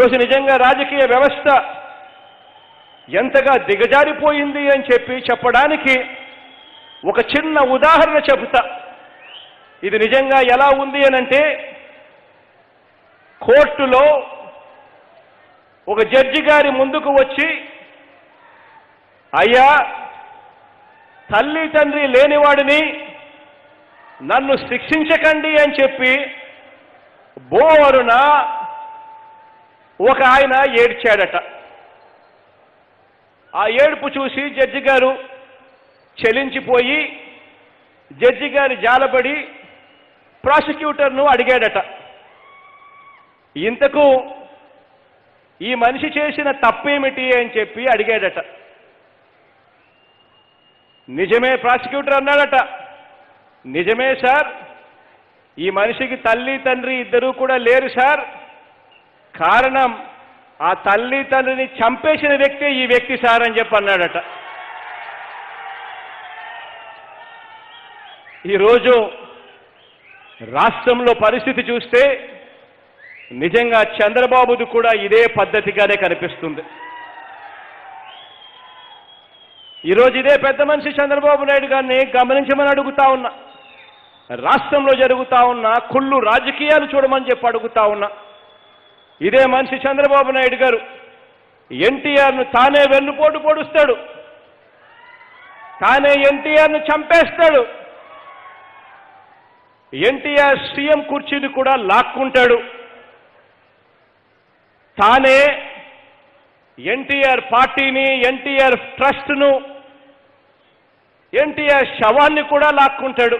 ఈరోజు నిజంగా రాజకీయ వ్యవస్థ ఎంతగా దిగజారిపోయింది అని చెప్పి చెప్పడానికి ఒక చిన్న ఉదాహరణ చెబుతా ఇది నిజంగా ఎలా ఉంది అనంటే కోర్టులో ఒక జడ్జి గారి ముందుకు వచ్చి అయ్యా తల్లి తండ్రి లేనివాడిని నన్ను శిక్షించకండి అని చెప్పి బోరున ఒక ఆయన ఏడ్చాడట ఆ ఏడుపు చూసి జడ్జి గారు చెలించిపోయి జడ్జి గారి జాలబడి ప్రాసిక్యూటర్ను అడిగాడట ఇంతకు ఈ మనిషి చేసిన తప్పేమిటి అని చెప్పి అడిగాడట నిజమే ప్రాసిక్యూటర్ అన్నాడట నిజమే సార్ ఈ మనిషికి తల్లి తండ్రి ఇద్దరూ కూడా లేరు సార్ కారణం ఆ తల్లి తండ్రిని చంపేసిన వ్యక్తి ఈ వ్యక్తి సార్ అని చెప్పి అన్నాడట ఈరోజు రాష్ట్రంలో పరిస్థితి చూస్తే నిజంగా చంద్రబాబుది కూడా ఇదే పద్ధతిగానే కనిపిస్తుంది ఈరోజు ఇదే పెద్ద మనిషి చంద్రబాబు నాయుడు గారిని గమనించమని అడుగుతా ఉన్నా రాష్ట్రంలో జరుగుతా ఉన్న కుళ్ళు రాజకీయాలు చూడమని చెప్పి అడుగుతా ఉన్నా ఇదే మనిషి చంద్రబాబు నాయుడు గారు ఎన్టీఆర్ను తానే వెన్నుపోటు పొడుస్తాడు తానే ఎన్టీఆర్ను చంపేస్తాడు ఎన్టీఆర్ సీఎం కుర్చీని కూడా లాక్కుంటాడు తానే ఎన్టీఆర్ పార్టీని ఎన్టీఆర్ ట్రస్ట్ను ఎన్టీఆర్ శవాన్ని కూడా లాక్కుంటాడు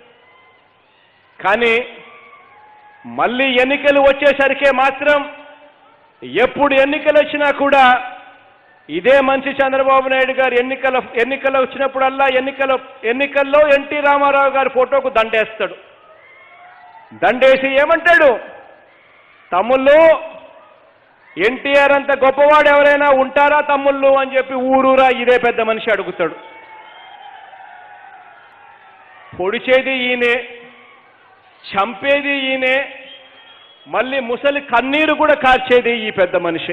కానీ మళ్ళీ ఎన్నికలు వచ్చేసరికే మాత్రం ఎప్పుడు ఎన్నికలు వచ్చినా కూడా ఇదే మంచి చంద్రబాబు నాయుడు గారు ఎన్నికల ఎన్నికలు వచ్చినప్పుడల్లా ఎన్నికల ఎన్నికల్లో ఎన్టీ రామారావు గారి ఫోటోకు దండేస్తాడు దండేసి ఏమంటాడు తమ్ముళ్ళు ఎన్టీఆర్ అంత గొప్పవాడు ఎవరైనా ఉంటారా తమ్ముళ్ళు అని చెప్పి ఊరూరా ఇదే పెద్ద మనిషి అడుగుతాడు పొడిచేది ఈయనే చంపేది ఈయనే మళ్ళీ ముసలి కన్నీరు కూడా కార్చేది ఈ పెద్ద మనిషి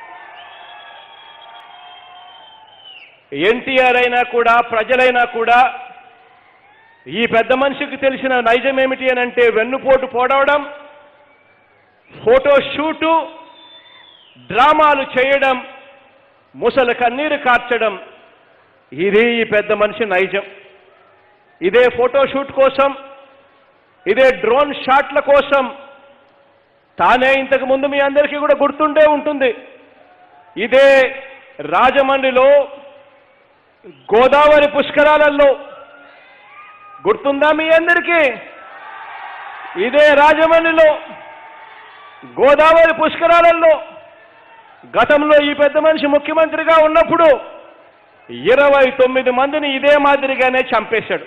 ఎన్టీఆర్ అయినా కూడా ప్రజలైనా కూడా ఈ పెద్ద మనిషికి తెలిసిన నైజం ఏమిటి అని అంటే వెన్నుపోటు పోడవడం ఫోటో షూటు డ్రామాలు చేయడం ముసలి కన్నీరు కార్చడం ఇది ఈ పెద్ద మనిషి నైజం ఇదే ఫోటో షూట్ కోసం ఇదే డ్రోన్ షాట్ల కోసం తానే ఇంతకు ముందు మీ అందరికీ కూడా గుర్తుండే ఉంటుంది ఇదే రాజమండ్రిలో గోదావరి పుష్కరాలలో గుర్తుందా మీ అందరికీ ఇదే రాజమండ్రిలో గోదావరి పుష్కరాలలో గతంలో ఈ పెద్ద మనిషి ముఖ్యమంత్రిగా ఉన్నప్పుడు ఇరవై తొమ్మిది మందిని ఇదే మాదిరిగానే చంపేశాడు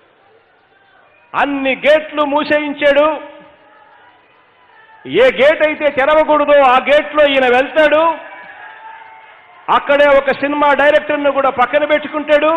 అన్ని గేట్లు మూసేయించాడు ఏ గేట్ అయితే తెరవకూడదో ఆ గేట్లో ఈయన వెళ్తాడు అక్కడే ఒక సినిమా డైరెక్టర్ను కూడా పక్కన పెట్టుకుంటాడు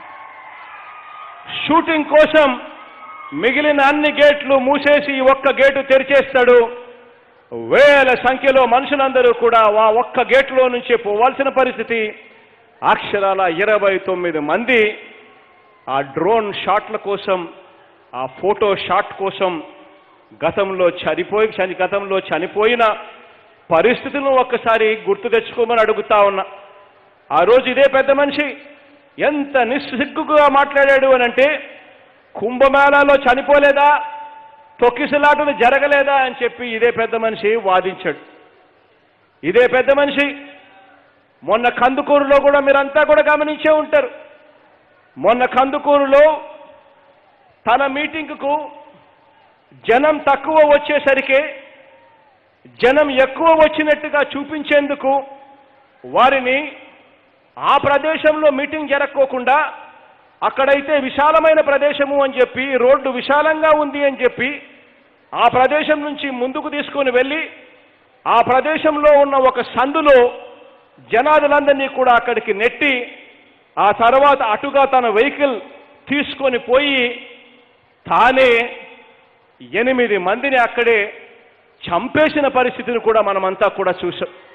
షూటింగ్ కోసం మిగిలిన అన్ని గేట్లు మూసేసి ఈ ఒక్క గేటు తెరిచేస్తాడు వేల సంఖ్యలో మనుషులందరూ కూడా ఆ ఒక్క గేట్లో నుంచి పోవాల్సిన పరిస్థితి అక్షరాల ఇరవై తొమ్మిది మంది ఆ డ్రోన్ షాట్ల కోసం ఆ ఫోటో షాట్ కోసం గతంలో చనిపోయి చని గతంలో చనిపోయిన పరిస్థితులను ఒక్కసారి గుర్తు తెచ్చుకోమని అడుగుతా ఉన్నా ఆ రోజు ఇదే పెద్ద మనిషి ఎంత నిస్సిగ్గుగా మాట్లాడాడు అని అంటే కుంభమేళాలో చనిపోలేదా తొక్కిసలాటలు జరగలేదా అని చెప్పి ఇదే పెద్ద మనిషి వాదించాడు ఇదే పెద్ద మనిషి మొన్న కందుకూరులో కూడా మీరంతా కూడా గమనించే ఉంటారు మొన్న కందుకూరులో తన మీటింగ్కు జనం తక్కువ వచ్చేసరికి జనం ఎక్కువ వచ్చినట్టుగా చూపించేందుకు వారిని ఆ ప్రదేశంలో మీటింగ్ జరక్కోకుండా అక్కడైతే విశాలమైన ప్రదేశము అని చెప్పి రోడ్డు విశాలంగా ఉంది అని చెప్పి ఆ ప్రదేశం నుంచి ముందుకు తీసుకొని వెళ్ళి ఆ ప్రదేశంలో ఉన్న ఒక సందులో జనాదులందరినీ కూడా అక్కడికి నెట్టి ఆ తర్వాత అటుగా తన వెహికల్ తీసుకొని పోయి తానే ఎనిమిది మందిని అక్కడే చంపేసిన పరిస్థితిని కూడా మనమంతా కూడా చూసాం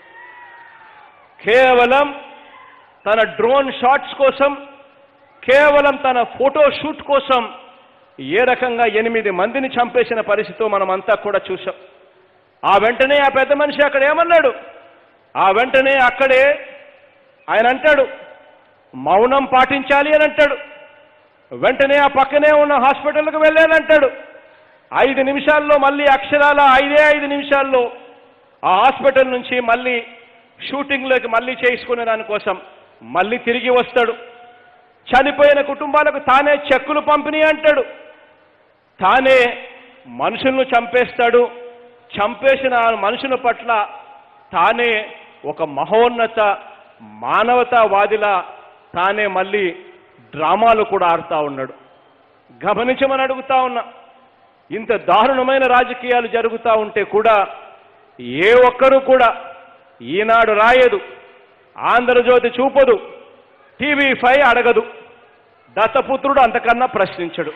కేవలం తన డ్రోన్ షాట్స్ కోసం కేవలం తన ఫోటో షూట్ కోసం ఏ రకంగా ఎనిమిది మందిని చంపేసిన పరిస్థితి మనమంతా కూడా చూసాం ఆ వెంటనే ఆ పెద్ద మనిషి అక్కడ ఏమన్నాడు ఆ వెంటనే అక్కడే ఆయన అంటాడు మౌనం పాటించాలి అని అంటాడు వెంటనే ఆ పక్కనే ఉన్న హాస్పిటల్కి వెళ్ళానంటాడు ఐదు నిమిషాల్లో మళ్ళీ అక్షరాల ఐదే ఐదు నిమిషాల్లో ఆ హాస్పిటల్ నుంచి మళ్ళీ షూటింగ్లోకి మళ్ళీ చేసుకునే దానికోసం మళ్ళీ తిరిగి వస్తాడు చనిపోయిన కుటుంబాలకు తానే చెక్కులు పంపిణీ అంటాడు తానే మనుషులను చంపేస్తాడు చంపేసిన ఆ మనుషుల పట్ల తానే ఒక మహోన్నత మానవతావాదిలా తానే మళ్ళీ డ్రామాలు కూడా ఆడుతూ ఉన్నాడు గమనించమని అడుగుతా ఉన్నా ఇంత దారుణమైన రాజకీయాలు జరుగుతూ ఉంటే కూడా ఏ ఒక్కరూ కూడా ఈనాడు రాయదు ఆంధ్రజ్యోతి చూపదు టీవీ ఫైవ్ అడగదు దత్తపుత్రుడు అంతకన్నా ప్రశ్నించడు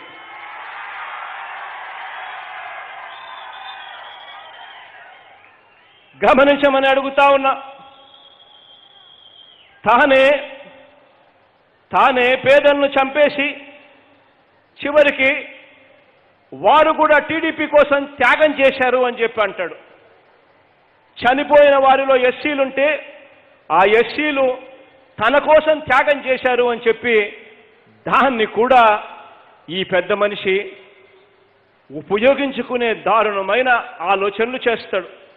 గమనించమని అడుగుతా ఉన్నా తానే తానే పేదలను చంపేసి చివరికి వారు కూడా టీడీపీ కోసం త్యాగం చేశారు అని చెప్పి అంటాడు చనిపోయిన వారిలో ఎస్సీలుంటే ఆ ఎస్సీలు తన కోసం త్యాగం చేశారు అని చెప్పి దాన్ని కూడా ఈ పెద్ద మనిషి ఉపయోగించుకునే దారుణమైన ఆలోచనలు చేస్తాడు